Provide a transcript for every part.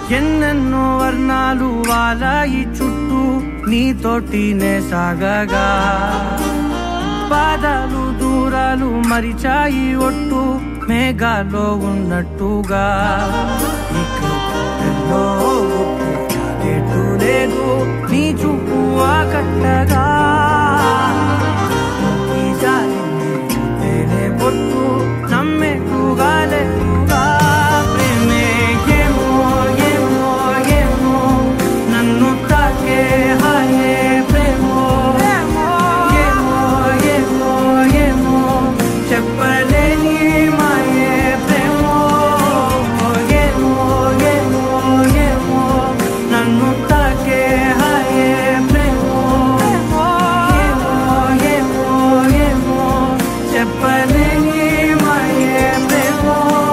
ఎన్నెన్నో వర్ణాలు వాలాయి చుట్టూ నీతోటినే సాగగా పాదాలు దూరాలు మరిచాయి ఒట్టు మేఘాలో ఉన్నట్టుగా ఇక ఎన్నో గుట్టు చాలేటు లేదు నీ చూపు ఆకట్టగా ఈ జాలింది చూస్తేనే పొట్టు నమ్మేట్టుగా లేటుగా ప్రేమే ఏమో ఏమో ఏమో నన్ను తాకే హాయే ప్రేమో ఏమో ఏమో ఏమో చెప్పలేని మాయే ప్రేమో ఏమో ఏమో ఏమో నన్ను తాకే హాయే ప్రేమో ఏమో ఏమో ఏమో చెప్పలేని మాయే ప్రేమో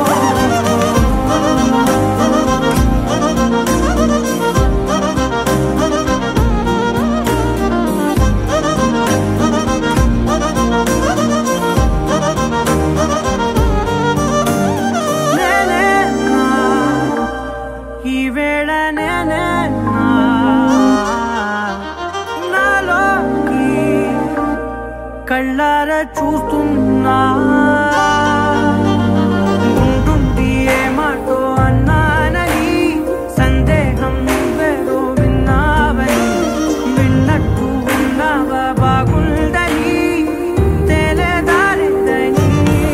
నేనే నా, ఈ వేళ నేనే నా, నాలోకి కళ్ళార చూస్తున్నా ఉంటుండి ఏ మాటో అన్నానని సందేహం నువ్వేదో విన్నావని విన్నట్టు ఉన్నావా బాగుందని తేలేదారిద్దని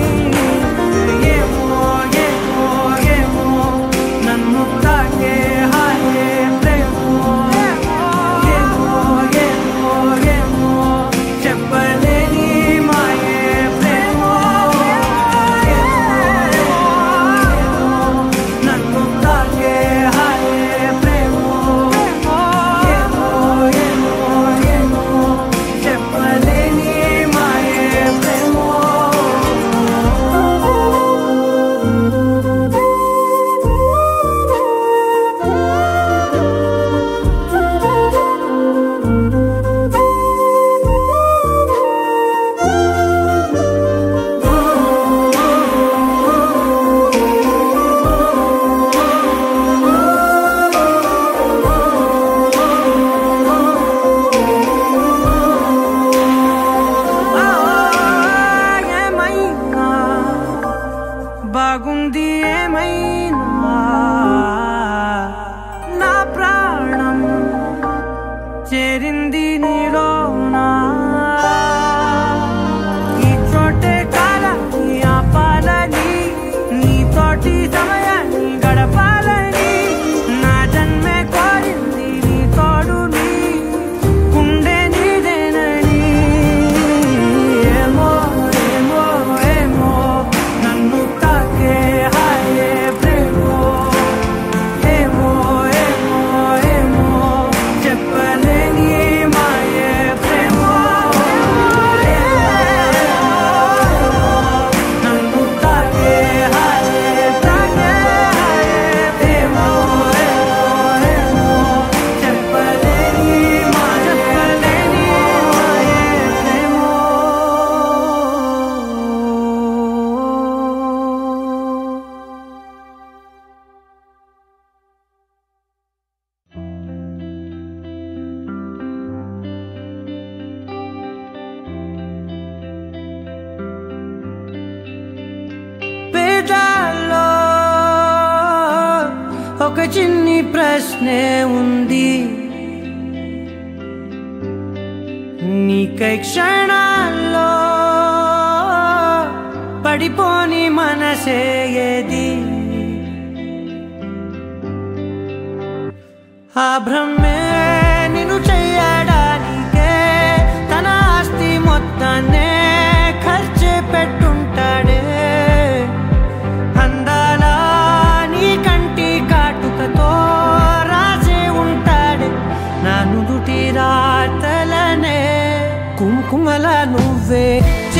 ఏమో ఏమో ఏమో నన్ను తాకే హాయే ప్రేమో ఏమో ఏమో ఏమో చెప్పలేని మాయే ప్రేమో నన్ను తాకే హాయే ప్రేమో ఏమో ఏమో ఏమో చెప్పలేని మాయే ప్రేమో ఏమైనా బాగుంది ఏమైనా నా ప్రాణం చేరింది నీలోనా ఈ చోటే కాలాన్ని ఆపాలని నీతోటి సమయాన్ని గడపాలని నా జన్మే కోరింది నీ తోడుని గుండె నీదేనని ఏమో ఏమో ఏమో నన్ను తాకే హాయే ప్రేమో ఏమో ఏమో ఏమో చెప్పలేని మాయే ప్రేమో నన్ను తాకే హాయే తాకే హాయే ప్రేమో ఏమో ఏమో చెప్పలేని మాయే చెప్పలేని మాయే ప్రేమో పేదాల్లో ఒక చిన్ని ప్రశ్నే ఉంది నీకై క్షణాల్లో పడిపోని మనసే ఏది ఆ భ్రమే నిన్ను చెయ్యడానికే తన ఆస్తి మొత్తాన్నే ఖర్చు పెట్టుంటాడే అందాల నీ కంటి కాటుకతో రాసే ఉంటాడే నా నుదుటి రాతలనే కుంకుమల నువ్వే